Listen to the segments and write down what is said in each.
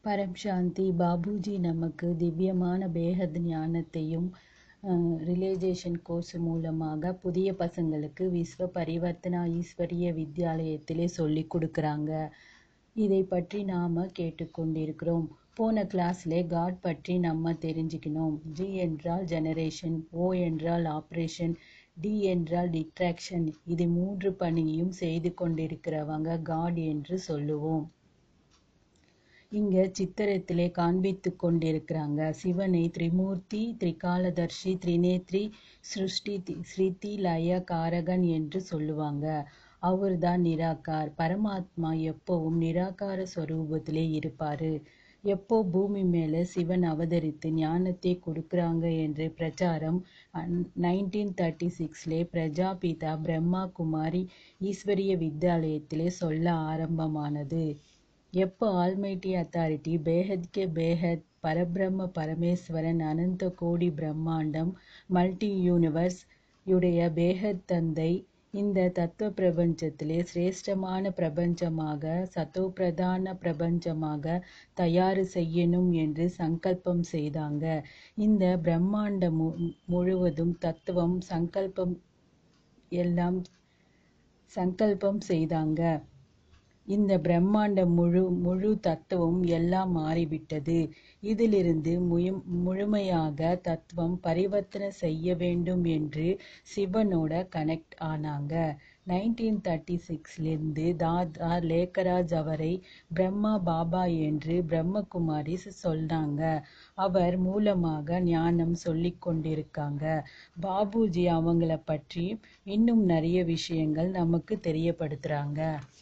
பரம் சாந்தி பாபுஜி நமக்கு திவ்யமான பேஹத் ஞானத்தையும் ரிலேஜேஷன் கோர்ஸ் மூலமாக புதிய பசங்களுக்கு விஸ்வ பரிவர்த்தனா ஈஸ்வரிய வித்யாலயத்திலே சொல்லி கொடுக்குறாங்க இதை பற்றி நாம் கேட்டுக்கொண்டிருக்கிறோம் போன கிளாஸ்லே காட் பற்றி நம்ம தெரிஞ்சுக்கணும் ஜி என்றால் ஜெனரேஷன் ஓ என்றால் ஆப்ரேஷன் டி என்றால் டிட்ராக்ஷன் இது மூன்று பணியையும் செய்து கொண்டிருக்கிறவங்க காட் என்று சொல்லுவோம் இங்க சித்திரத்திலே காண்பித்து கொண்டிருக்கிறாங்க சிவனை திரிமூர்த்தி திரிகாலதர்ஷி திரிநேத்ரி சிருஷ்டி ஸ்ருதி லய காரகன் என்று சொல்லுவாங்க அவர்தான் நிராகார் பரமாத்மா எப்பவும் நிராகார ஸ்வரூபத்திலே இருப்பாரு எப்போ பூமி மேல சிவன் அவதரித்து ஞானத்தை கொடுக்குறாங்க என்று பிரச்சாரம் நைன்டீன் தேர்ட்டி சிக்ஸ்லே பிரஜாபிதா பிரம்மா குமாரி ஈஸ்வரிய வித்யாலயத்திலே சொல்ல ஆரம்பமானது எப்போ ஆல்மைட்டி அத்தாரிட்டி பேஹத் கே பேஹத் பரபிரம்ம பரமேஸ்வரன் அனந்த கோடி பிரம்மாண்டம் மல்டி யூனிவர்ஸ் உடைய பேஹத் தந்தை இந்த தத்துவ பிரபஞ்சத்திலே சிரேஷ்டமான பிரபஞ்சமாக சத்தோப்பிரதான பிரபஞ்சமாக தயாரு செய்யணும் என்று சங்கல்பம் செய்தாங்க இந்த பிரம்மாண்டம் முழுவதும் தத்துவம் சங்கல்பம் எல்லாம் சங்கல்பம் செய்தாங்க இந்த பிரம்மாண்டம் முழு முழு தத்துவம் எல்லாம் மாறிவிட்டது இதிலிருந்து முயு முழுமையாக தத்துவம் பரிவர்த்தனை செய்ய வேண்டும் என்று சிவனோட கனெக்ட் ஆனாங்க நைன்டீன் தேர்ட்டி சிக்ஸ்லேருந்து தாதா லேக்கராஜ் அவரை பிரம்மா பாபா என்று பிரம்மகுமாரி சொன்னாங்க அவர் மூலமாக ஞானம் சொல்லி கொண்டிருக்காங்க பாபுஜி அவங்கள பற்றி இன்னும் நிறைய விஷயங்கள் நமக்கு தெரியப்படுத்துறாங்க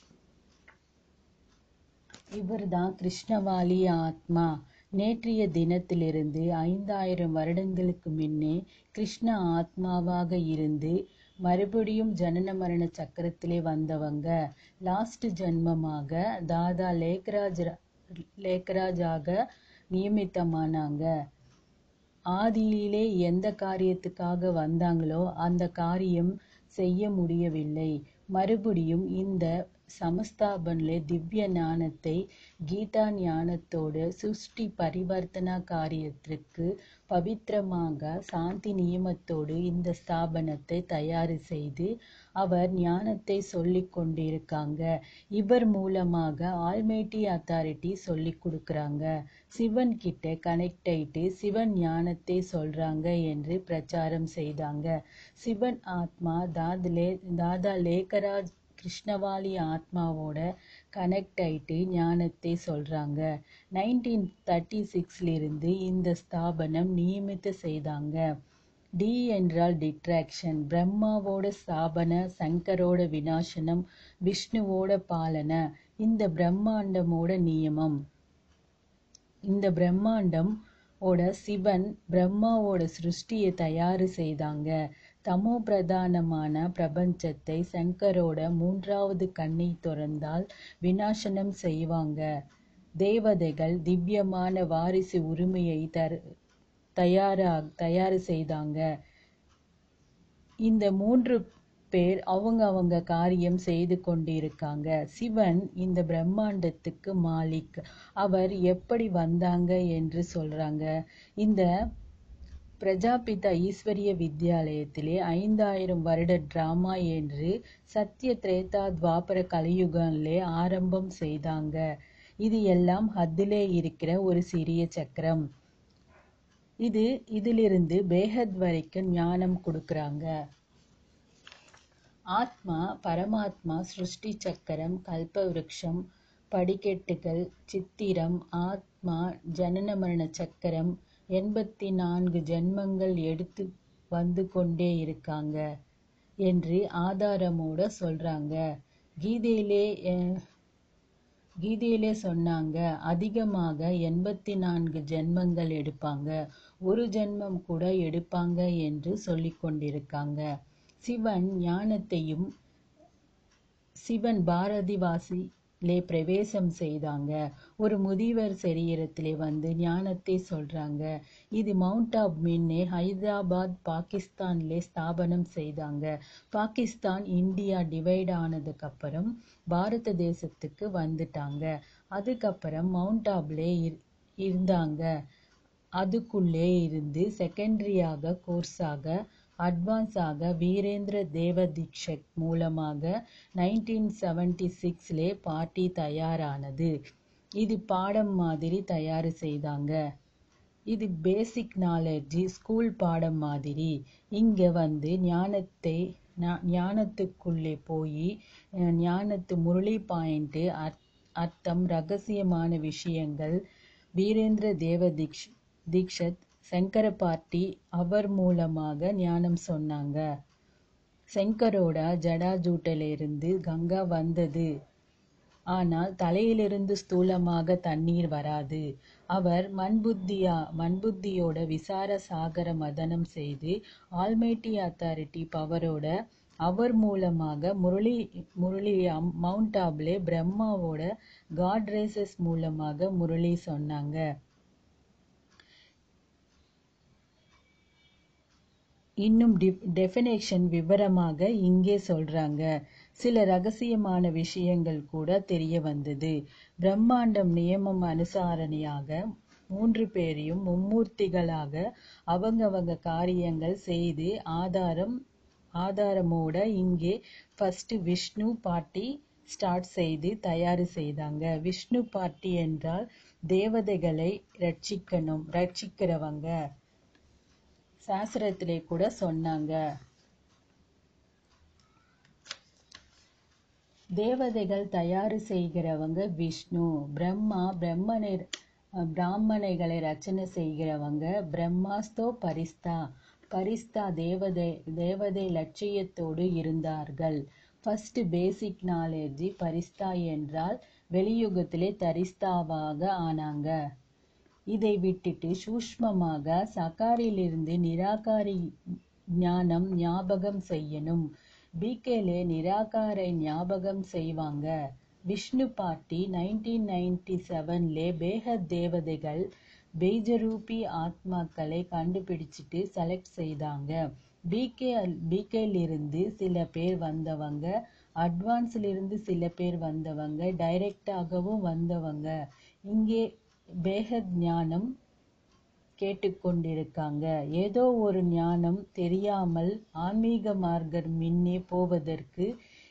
இவர்தான் கிருஷ்ணவாலி ஆத்மா நேற்றைய தினத்திலிருந்து ஐந்தாயிரம் வருடங்களுக்கு முன்னே கிருஷ்ண ஆத்மாவாக இருந்து மறுபடியும் ஜனன மரண சக்கரத்திலே வந்தவங்க லாஸ்ட் ஜென்மமாக தாதா லேக்ராஜ் லேக்ராஜாக நியமித்தமானாங்க ஆதியிலே எந்த காரியத்துக்காக வந்தாங்களோ அந்த காரியம் செய்ய முடியவில்லை மறுபடியும் இந்த சமஸ்தாபன்ல திவ்ய ஞானத்தை கீதா ஞானத்தோடு சுஷ்டி பரிவர்த்தனா காரியத்திற்கு பவித்திரமாக சாந்தி நியமத்தோடு இந்த ஸ்தாபனத்தை தயார் செய்து அவர் ஞானத்தை சொல்லி கொண்டிருக்காங்க இவர் மூலமாக ஆல்மேட்டி அத்தாரிட்டி சொல்லி கொடுக்குறாங்க சிவன் கிட்ட கனெக்ட் ஆயிட்டு சிவன் ஞானத்தை சொல்றாங்க என்று பிரச்சாரம் செய்தாங்க சிவன் ஆத்மா தாதலே தாதா லேக்கராஜ் கிருஷ்ணவாலி ஆத்மாவோட கனெக்ட் ஆயிட்டு ஞானத்தை சொல்றாங்க நைன்டீன் தேர்ட்டி சிக்ஸ்லிருந்து இந்த ஸ்தாபனம் நியமித்து செய்தாங்க டி என்றால் டிட்ராக்ஷன் பிரம்மாவோட ஸ்தாபன சங்கரோட விநாசனம் விஷ்ணுவோட பாலன இந்த பிரம்மாண்டமோட நியமம் இந்த பிரம்மாண்டம் ஓட சிவன் பிரம்மாவோட சிருஷ்டியை தயாரு செய்தாங்க தமோ பிரதானமான பிரபஞ்சத்தை சங்கரோட மூன்றாவது கண்ணை திறந்தால் விநாசனம் செய்வாங்க தேவதைகள் திவ்யமான வாரிசு உரிமையை தரு தயாரா தயார் செய்தாங்க இந்த மூன்று பேர் அவங்க அவங்க காரியம் செய்து கொண்டிருக்காங்க சிவன் இந்த பிரம்மாண்டத்துக்கு மாலிக் அவர் எப்படி வந்தாங்க என்று சொல்றாங்க இந்த பிரஜாபிதா ஈஸ்வரிய வித்யாலயத்திலே ஐந்தாயிரம் வருட டிராமா என்று சத்திய திரேதா துவாபர கலியுகன்லே ஆரம்பம் செய்தாங்க இது எல்லாம் ஹத்திலே இருக்கிற ஒரு சிறிய சக்கரம் இது இதிலிருந்து பேஹத் வரைக்கும் ஞானம் கொடுக்குறாங்க ஆத்மா பரமாத்மா சிருஷ்டி சக்கரம் கல்ப விருட்சம் படிக்கட்டுகள் சித்திரம் ஆத்மா ஜனன மரண சக்கரம் எண்பத்தி நான்கு ஜென்மங்கள் எடுத்து வந்து கொண்டே இருக்காங்க என்று ஆதாரமோட சொல்றாங்க கீதையிலே கீதையிலே சொன்னாங்க அதிகமாக எண்பத்தி நான்கு ஜென்மங்கள் எடுப்பாங்க ஒரு ஜென்மம் கூட எடுப்பாங்க என்று சொல்லி கொண்டிருக்காங்க சிவன் ஞானத்தையும் சிவன் பாரதிவாசி லே பிரவேசம் செய்தாங்க ஒரு முதியவர் சரீரத்திலே வந்து ஞானத்தை சொல்றாங்க இது மவுண்ட் ஆப் மின்னே ஹைதராபாத் பாகிஸ்தான்லே ஸ்தாபனம் செய்தாங்க பாகிஸ்தான் இந்தியா டிவைட் ஆனதுக்கு அப்புறம் பாரத தேசத்துக்கு வந்துட்டாங்க அதுக்கப்புறம் மவுண்ட் ஆப்லே இர்- இருந்தாங்க அதுக்குள்ளே இருந்து செகண்டரியாக கோர்ஸாக அட்வான்ஸாக வீரேந்திர தேவ தீக்ஷக் மூலமாக நைன்டீன் செவன்டி சிக்ஸ்லே பார்ட்டி தயாரானது இது பாடம் மாதிரி தயார் செய்தாங்க இது பேசிக் நாலேஜ் ஸ்கூல் பாடம் மாதிரி இங்க வந்து ஞானத்தை ஞா- ஞானத்துக்குள்ளே போய் ஞானத்து முரளி பாயிண்ட் அர்த்தம் ரகசியமான விஷயங்கள் வீரேந்திர தேவ தீக்ஷ் தீக்ஷத் சங்கர பார்ட்டி அவர் மூலமாக ஞானம் சொன்னாங்க சங்கரோட ஜடாஜூட்டிலிருந்து கங்கா வந்தது ஆனால் தலையிலிருந்து ஸ்தூலமாக தண்ணீர் வராது அவர் மண்புத்தியா மண்புத்தியோட விசார சாகர மதனம் செய்து ஆல்மைட்டி அத்தாரிட்டி பவரோட அவர் மூலமாக முரளி முரளி அம்- மவுண்ட் ஆப்லே பிரம்மாவோட காட் ரேசஸ் மூலமாக முரளி சொன்னாங்க இன்னும் டெஃபினேஷன் விவரமாக இங்கே சொல்றாங்க சில ரகசியமான விஷயங்கள் கூட தெரிய வந்தது பிரம்மாண்டம் நியமம் அனுசாரணையாக மூன்று பேரையும் மும்மூர்த்திகளாக அவங்கவங்க காரியங்கள் செய்து ஆதாரம் ஆதாரமோட இங்கே ஃபர்ஸ்ட் விஷ்ணு பார்ட்டி ஸ்டார்ட் செய்து தயார் செய்தாங்க விஷ்ணு பார்ட்டி என்றால் தேவதைகளை ரட்சிக்கணும் ரட்சிக்கிறவங்க சாஸ்திரத்திலே கூட சொன்னாங்க தேவதைகள் தயாரு செய்கிறவங்க விஷ்ணு பிரம்மா பிரம்மனை பிராமணைகளை ரச்சனை செய்கிறவங்க பிரம்மாஸ்தோ பரிஸ்தா பரிஸ்தா தேவதை தேவதை லட்சியத்தோடு இருந்தார்கள் ஃபர்ஸ்ட் பேசிக் நாலேஜ் பரிஸ்தா என்றால் வெளியுகத்திலே தரிஸ்தாவாக ஆனாங்க இதை விட்டுட்டு சூஷ்மமாக சகாரிலிருந்து நிராகாரி ஞானம் ஞாபகம் செய்யணும் பிகேலே நிராகாரை ஞாபகம் செய்வாங்க விஷ்ணு பார்ட்டி நைன்டீன் நைன்டி செவன்லே பேகத் தேவதைகள் பெய்ஜரூபி ஆத்மாக்களை கண்டுபிடிச்சிட்டு செலக்ட் செய்தாங்க பிகே பிகேலிருந்து சில பேர் வந்தவங்க அட்வான்ஸ்ல இருந்து சில பேர் வந்தவங்க டைரக்டாகவும் வந்தவங்க இங்கே பேகத் ஞானம் கேட்டுக்கொண்டிருக்காங்க ஏதோ ஒரு ஞானம் தெரியாமல் ஆன்மீக மார்க்கர் முன்னே போவதற்கு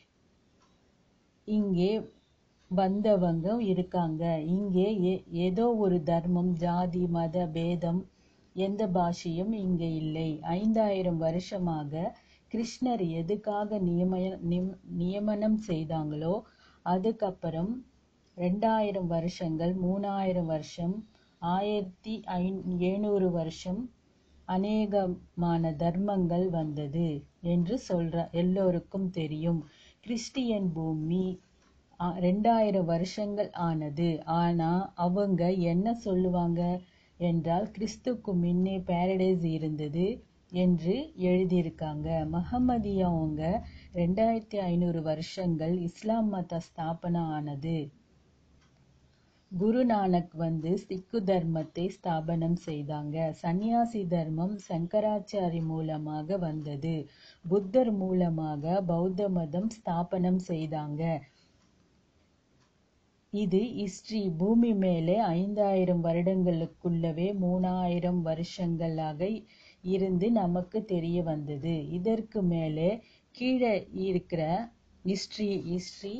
இங்கே வந்தவங்க இருக்காங்க இங்கே ஏ- ஏதோ ஒரு தர்மம் ஜாதி மத பேதம் எந்த பாஷையும் இங்கே இல்லை ஐந்தாயிரம் வருஷமாக கிருஷ்ணர் எதுக்காக நியமய நிம்- நியமனம் செய்தாங்களோ அதுக்கப்புறம் ரெண்டாயிரம் வருஷங்கள் மூணாயிரம் வருஷம் ஆயிரத்தி ஐந் எழுநூறு வருஷம் அநேகமான தர்மங்கள் வந்தது என்று சொல்ற எல்லோருக்கும் தெரியும் கிறிஸ்டியன் பூமி ஆ- ரெண்டாயிரம் வருஷங்கள் ஆனது ஆனா அவங்க என்ன சொல்லுவாங்க என்றால் கிறிஸ்துக்கு முன்னே பாரடைஸ் இருந்தது என்று எழுதியிருக்காங்க மஹம்மதியவங்க ரெண்டாயிரத்தி ஐநூறு வருஷங்கள் இஸ்லாம் மத ஸ்தாபனா ஆனது குரு நானக் வந்து சிக்கு தர்மத்தை ஸ்தாபனம் செய்தாங்க சந்நியாசி தர்மம் சங்கராச்சாரி மூலமாக வந்தது புத்தர் மூலமாக பௌத்த மதம் ஸ்தாபனம் செய்தாங்க இது ஹிஸ்டரி பூமி மேலே ஐந்தாயிரம் வருடங்களுக்குள்ளவே மூணாயிரம் வருஷங்களாக இருந்து நமக்கு தெரிய வந்தது இதற்கு மேலே கீழே இருக்கிற ஹிஸ்டரி ஹிஸ்டரி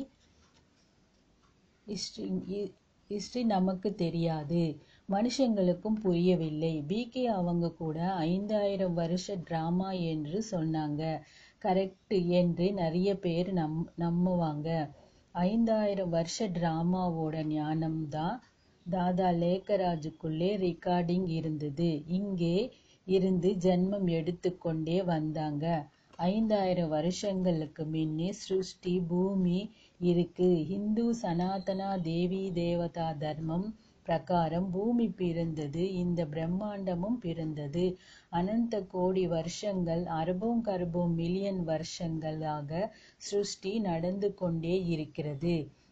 ஹிஸ்டரி ஹிஸ்டரி நமக்கு தெரியாது மனுஷங்களுக்கும் புரியவில்லை பிகே அவங்க கூட ஐந்தாயிரம் வருஷ டிராமா என்று சொன்னாங்க கரெக்ட் என்று நிறைய பேர் நம் நம்புவாங்க ஐந்தாயிரம் வருஷ டிராமாவோட ஞானம் தான் தாதா லேக்கராஜுக்குள்ளே ரெக்கார்டிங் இருந்தது இங்கே இருந்து ஜென்மம் எடுத்துக்கொண்டே வந்தாங்க ஐந்தாயிரம் வருஷங்களுக்கு முன்னே சிருஷ்டி பூமி இருக்கு இந்து சனாதனா தேவி தேவதா தர்மம் பிரகாரம் பூமி பிறந்தது இந்த பிரம்மாண்டமும் பிறந்தது அனந்த கோடி வருஷங்கள் அரபும் கர்பும் மில்லியன் வருஷங்களாக சிருஷ்டி நடந்து கொண்டே இருக்கிறது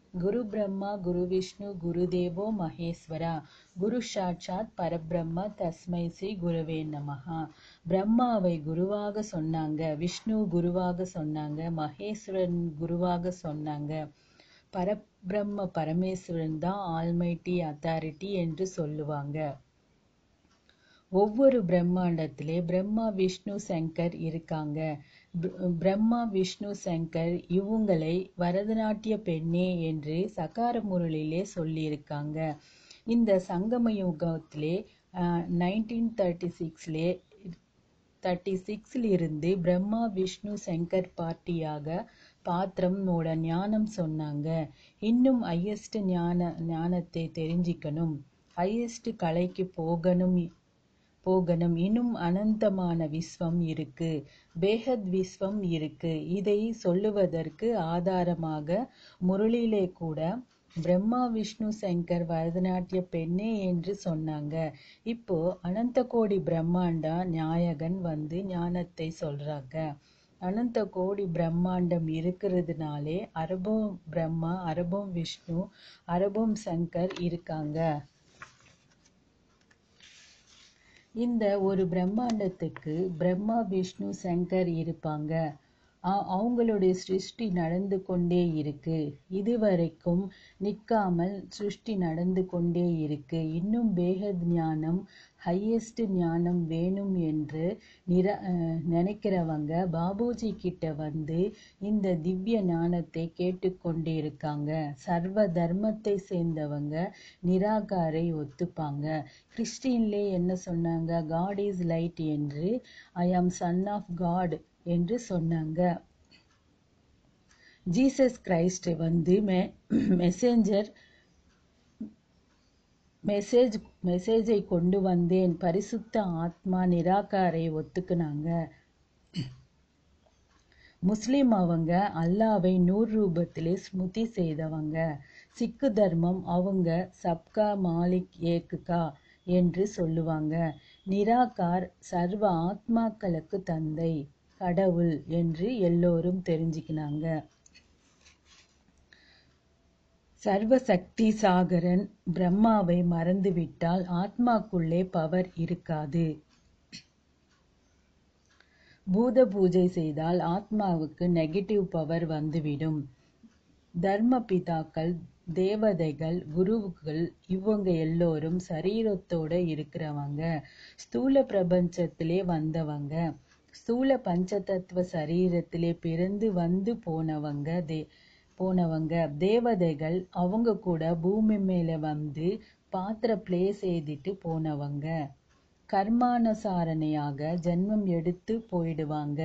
குரு பிரம்மா குரு விஷ்ணு குரு தேவோ மகேஸ்வரா குரு சாட்சாத் பரபிரம்ம தஸ்மை ஸ்ரீ குருவே நமஹா பிரம்மாவை குருவாக சொன்னாங்க விஷ்ணு குருவாக சொன்னாங்க மகேஸ்வரன் குருவாக சொன்னாங்க பரபிரம்ம பரமேஸ்வரன் தான் ஆல்மைட்டி அத்தாரிட்டி என்று சொல்லுவாங்க ஒவ்வொரு பிரம்மாண்டத்திலே பிரம்மா விஷ்ணு சங்கர் இருக்காங்க பிர- பிரம்மா விஷ்ணு சங்கர் இவங்களை வரதநாட்டிய பெண்ணே என்று சகார முரளிலே சொல்லியிருக்காங்க இந்த சங்கம யுகத்திலே நைன்டீன் தேர்ட்டி சிக்ஸ்லே தேர்ட்டி சிக்ஸில் இருந்து பிரம்மா விஷ்ணு சங்கர் பார்ட்டியாக பாத்திரமோட ஞானம் சொன்னாங்க இன்னும் ஹையஸ்ட் ஞான ஞானத்தை தெரிஞ்சுக்கணும் ஹையஸ்ட் கலைக்கு போகணும் போகணும் இன்னும் அனந்தமான விஸ்வம் இருக்கு பேஹத் விஸ்வம் இருக்கு இதை சொல்லுவதற்கு ஆதாரமாக முரளியிலே கூட பிரம்மா விஷ்ணு சங்கர் பரதநாட்டிய பெண்ணே என்று சொன்னாங்க இப்போ அனந்த கோடி பிரம்மாண்டா நாயகன் வந்து ஞானத்தை சொல்றாங்க அனந்த கோடி பிரம்மாண்டம் இருக்கிறதுனாலே அரபம் பிரம்மா அரபம் விஷ்ணு அரபம் சங்கர் இருக்காங்க இந்த ஒரு பிரம்மாண்டத்துக்கு பிரம்மா விஷ்ணு சங்கர் இருப்பாங்க அ- அவங்களுடைய சிருஷ்டி நடந்து கொண்டே இருக்கு இதுவரைக்கும் நிற்காமல் சிருஷ்டி நடந்து கொண்டே இருக்கு இன்னும் பேகத் ஞானம் ஹையஸ்ட் ஞானம் வேணும் என்று நிர அஹ் நினைக்கிறவங்க பாபுஜி கிட்ட வந்து இந்த திவ்ய ஞானத்தை கேட்டுக்கொண்டே இருக்காங்க சர்வ தர்மத்தை சேர்ந்தவங்க நிராகாரை ஒத்துப்பாங்க கிறிஸ்டின்லே என்ன சொன்னாங்க காட் இஸ் லைட் என்று ஐ ஆம் சன் ஆஃப் காட் என்று சொன்னாங்க ஜீசஸ் கிரைஸ்ட் வந்து மெ மெசேஞ்சர் மெசேஜ் மெசேஜை கொண்டு வந்தேன் பரிசுத்த ஆத்மா நிராகாரை ஒத்துக்குனாங்க முஸ்லிம் அவங்க அல்லாவை நூறு ரூபத்திலே ஸ்முதி செய்தவங்க சிக்கு தர்மம் அவங்க சப்கா மாலிக் ஏக்குகா என்று சொல்லுவாங்க நிராகார் சர்வ ஆத்மாக்களுக்கு தந்தை கடவுள் என்று எல்லோரும் தெரிஞ்சுக்கினாங்க சர்வ சக்தி சாகரன் பிரம்மாவை மறந்துவிட்டால் ஆத்மாக்குள்ளே பவர் இருக்காது பூத பூஜை செய்தால் ஆத்மாவுக்கு நெகட்டிவ் பவர் வந்துவிடும் தர்ம பிதாக்கள் தேவதைகள் குருவுகள் இவங்க எல்லோரும் சரீரத்தோட இருக்கிறவங்க ஸ்தூல பிரபஞ்சத்திலே வந்தவங்க ஸ்தூல பஞ்சதத்துவ சரீரத்திலே பிறந்து வந்து போனவங்க தே போனவங்க தேவதைகள் அவங்க கூட பூமி மேல வந்து பாத்திர பிளே செய்துட்டு போனவங்க கர்மானுசாரணையாக ஜென்மம் எடுத்து போயிடுவாங்க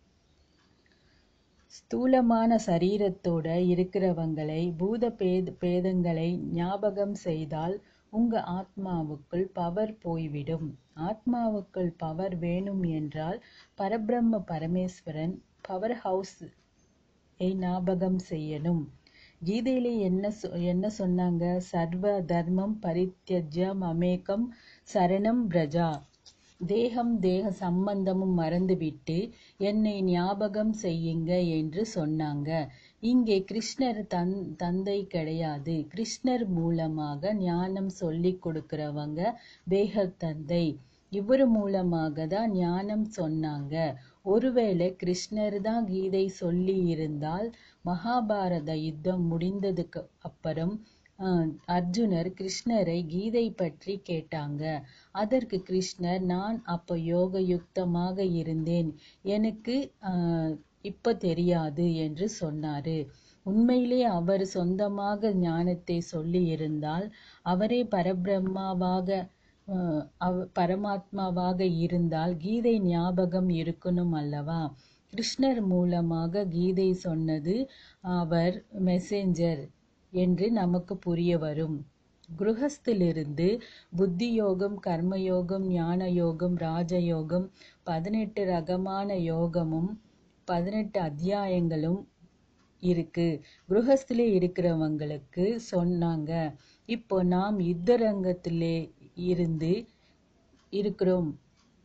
ஸ்தூலமான சரீரத்தோட இருக்கிறவங்களை பூத பேத பேதங்களை ஞாபகம் செய்தால் உங்க ஆத்மாவுக்குள் பவர் போய்விடும் ஆத்மாவுக்குள் பவர் வேணும் என்றால் பரபிரம்ம பரமேஸ்வரன் பவர் ஹவுஸ் ஐ ஞாபகம் செய்யணும் கீதையிலே என்ன சொ- என்ன சொன்னாங்க சர்வ தர்மம் பரித்யஜ்யம் அமேகம் சரணம் பிரஜா தேகம் தேக சம்பந்தமும் மறந்துவிட்டு என்னை ஞாபகம் செய்யுங்க என்று சொன்னாங்க இங்கே கிருஷ்ணர் தன் தந்தை கிடையாது கிருஷ்ணர் மூலமாக ஞானம் சொல்லி கொடுக்கிறவங்க பேகத் தந்தை இவர் மூலமாக தான் ஞானம் சொன்னாங்க ஒருவேளை கிருஷ்ணர் தான் கீதை சொல்லி இருந்தால் மகாபாரத யுத்தம் முடிந்ததுக்கு அப்புறம் ஆஹ், அர்ஜுனர் கிருஷ்ணரை கீதை பற்றி கேட்டாங்க அதற்கு கிருஷ்ணர் நான் அப்ப யோக யுக்தமாக இருந்தேன் எனக்கு ஆஹ், இப்ப தெரியாது என்று சொன்னாரு உண்மையிலே அவர் சொந்தமாக ஞானத்தை சொல்லி இருந்தால் அவரே பரபிரம்மாவாக அஹ், அவ- பரமாத்மாவாக இருந்தால் கீதை ஞாபகம் இருக்கணும் அல்லவா கிருஷ்ணர் மூலமாக கீதை சொன்னது அவர் மெசேஞ்சர் என்று நமக்கு புரிய வரும் குருஹஸ்திலிருந்து புத்தி யோகம் கர்மயோகம் ஞான யோகம் ராஜயோகம் பதினெட்டு ரகமான யோகமும் பதினெட்டு அத்தியாயங்களும் இருக்கு குருஹஸ்திலே இருக்கிறவங்களுக்கு சொன்னாங்க இப்போ நாம் யுத்த ரங்கத்திலே இருந்து இருக்கிறோம்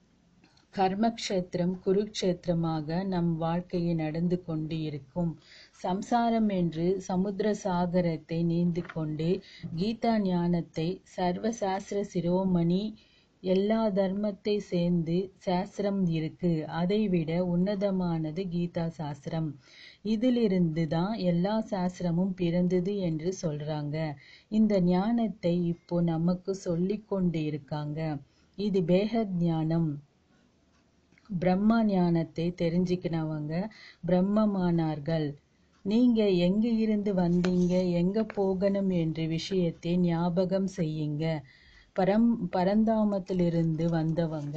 கர்மக்ஷேத்திரம் குருக்ஷேத்திரமாக நம் வாழ்க்கையை நடந்து கொண்டு இருக்கும் சம்சாரம் என்று சமுத்திர சாகரத்தை நீந்து கொண்டு கீதா ஞானத்தை சர்வ சாஸ்திர சிரோமணி எல்லா தர்மத்தை சேர்ந்து சாஸ்திரம் இருக்கு அதைவிட உன்னதமானது கீதா சாஸ்திரம் இதிலிருந்து தான் எல்லா சாஸ்திரமும் பிறந்தது என்று சொல்றாங்க இந்த ஞானத்தை இப்போ நமக்கு சொல்லிக் கொண்டு இருக்காங்க இது பேஹத் ஞானம் பிரம்ம ஞானத்தை தெரிஞ்சுக்கினவங்க பிரம்மமானார்கள் நீங்க எங்க இருந்து வந்தீங்க எங்க போகணும் என்ற விஷயத்தை ஞாபகம் செய்யுங்க பரம் பரந்தாமத்திலிருந்து வந்தவங்க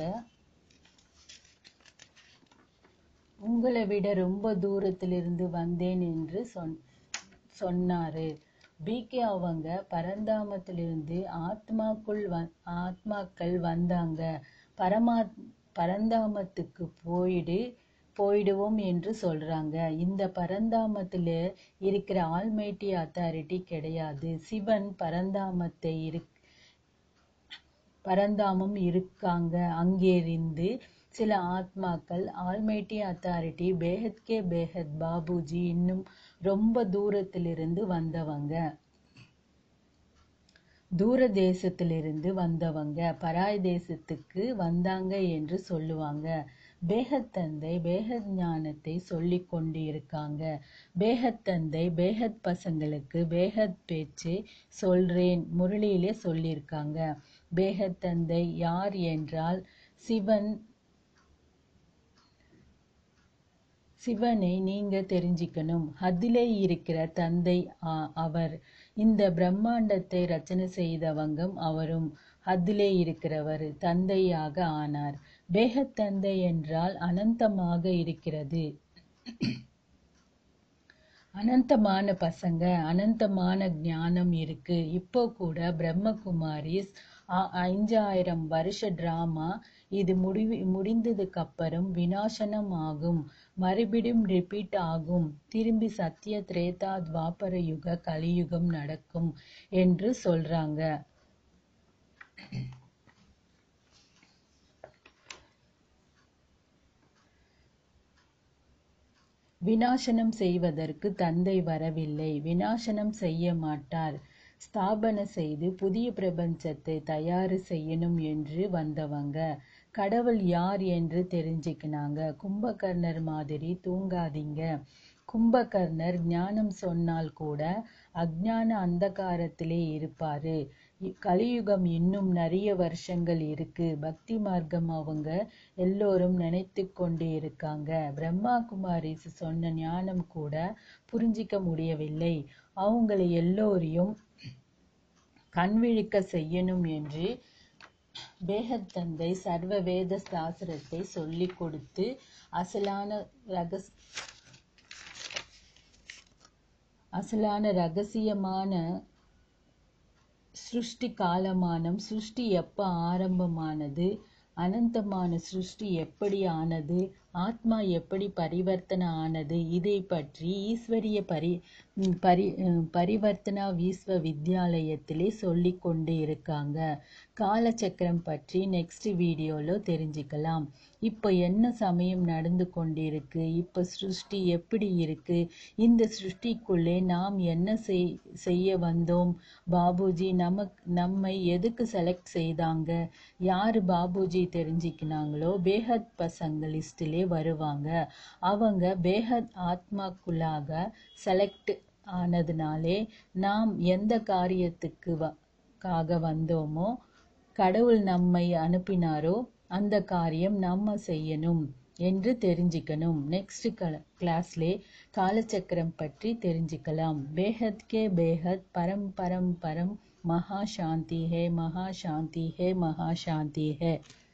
உங்களை விட ரொம்ப தூரத்திலிருந்து வந்தேன் என்று சொன் சொன்னாரு பிகே அவங்க பரந்தாமத்திலிருந்து ஆத்மாக்குள் வ ஆத்மாக்கள் வந்தாங்க பரமா பரந்தாமத்துக்கு போயிடு போயிடுவோம் என்று சொல்றாங்க இந்த பரந்தாமத்துல இருக்கிற ஆல்மைட்டி அத்தாரிட்டி கிடையாது சிவன் பரந்தாமத்தை இரு பரந்தாமம் இருக்காங்க அங்கிருந்து சில ஆத்மாக்கள் ஆல்மைட்டி அத்தாரிட்டி பேஹத்கே பேஹத் பாபுஜி இன்னும் ரொம்ப தூரத்திலிருந்து வந்தவங்க தூர தேசத்திலிருந்து வந்தவங்க பராய் தேசத்துக்கு வந்தாங்க என்று சொல்லுவாங்க பேஹத் தந்தை பேஹத் ஞானத்தை சொல்லிக் கொண்டு இருக்காங்க பேஹத் தந்தை பேஹத் பசங்களுக்கு பேஹத் பேச்சு சொல்றேன் முரளியிலே சொல்லியிருக்காங்க பேஹத் தந்தை யார் என்றால் சிவன் சிவனை நீங்க தெரிஞ்சுக்கணும் அதிலே இருக்கிற தந்தை ஆ- அவர் இந்த பிரம்மாண்டத்தை ரச்சனை செய்தவங்கம் அவரும் அதிலே இருக்கிறவர் தந்தையாக ஆனார் பேகத் தந்தை என்றால் அனந்தமாக இருக்கிறது அனந்தமான பசங்க அனந்தமான ஞானம் இருக்கு இப்போ கூட பிரம்மகுமாரிஸ் ஆ- அஞ்சாயிரம் வருஷ டிராமா இது முடிவி முடிந்ததுக்கு அப்புறம் விநாசனம் ஆகும் மறுபடியும் ரிப்பீட் ஆகும் திரும்பி சத்திய திரேதா துவாபர யுக கலியுகம் நடக்கும் என்று சொல்றாங்க விநாசனம் செய்வதற்கு தந்தை வரவில்லை விநாசனம் செய்ய மாட்டார் ஸ்தாபன செய்து புதிய பிரபஞ்சத்தை தயாரு செய்யணும் என்று வந்தவங்க கடவுள் யார் என்று தெரிஞ்சுக்கினாங்க கும்பகர்ணர் மாதிரி தூங்காதீங்க கும்பகர்ணர் ஞானம் சொன்னால் கூட அஜ்ஞான அந்தகாரத்திலே இருப்பாரு இ- கலியுகம் இன்னும் நிறைய வருஷங்கள் இருக்கு பக்தி மார்க்கம் அவங்க எல்லோரும் நினைத்து கொண்டு இருக்காங்க பிரம்மா குமாரிஸ் சொன்ன ஞானம் கூட புரிஞ்சிக்க முடியவில்லை அவங்களை எல்லோரையும் கண்விழிக்க செய்யணும் என்று பேகத் தந்தை சர்வ வேத சாஸ்திரத்தை சொல்லிக் கொடுத்து அசலான ரகஸ் அசலான ரகசியமான சிருஷ்டி காலமானம் சிருஷ்டி எப்ப ஆரம்பமானது அனந்தமான சிருஷ்டி எப்படி ஆனது ஆத்மா எப்படி பரிவர்த்தனை ஆனது இதை பற்றி ஈஸ்வரிய பரி ம், பரி ம், பரிவர்த்தனா விஸ்வ வித்யாலயத்திலே சொல்லிக் கொண்டு இருக்காங்க காலச்சக்கரம் பற்றி நெக்ஸ்ட் வீடியோல தெரிஞ்சுக்கலாம் இப்போ என்ன சமயம் நடந்து கொண்டிருக்கு இப்போ சிருஷ்டி எப்படி இருக்கு இந்த சிருஷ்டிக்குள்ளே நாம் என்ன செய் செய்ய வந்தோம் பாபுஜி நமக்கு நம்மை எதுக்கு செலக்ட் செய்தாங்க யாரு பாபுஜி தெரிஞ்சுக்கினாங்களோ பேஹத் பசங்க லிஸ்டிலே வருவாங்க அவங்க பேஹத் ஆத்மாக்குள்ளாக செலக்ட் ஆனதுனாலே நாம் எந்த காரியத்துக்கு வ- காக வந்தோமோ கடவுள் நம்மை அனுப்பினாரோ அந்த காரியம் நம்ம செய்யணும் என்று தெரிஞ்சுக்கணும் நெக்ஸ்ட் கிளாஸ்லே காலச்சக்கரம் பற்றி தெரிஞ்சுக்கலாம் பேஹத் கே பேஹத் பரம் பரம் பரம் மகா சாந்தி ஹே மகா சாந்தி ஹே மகா சாந்தி ஹே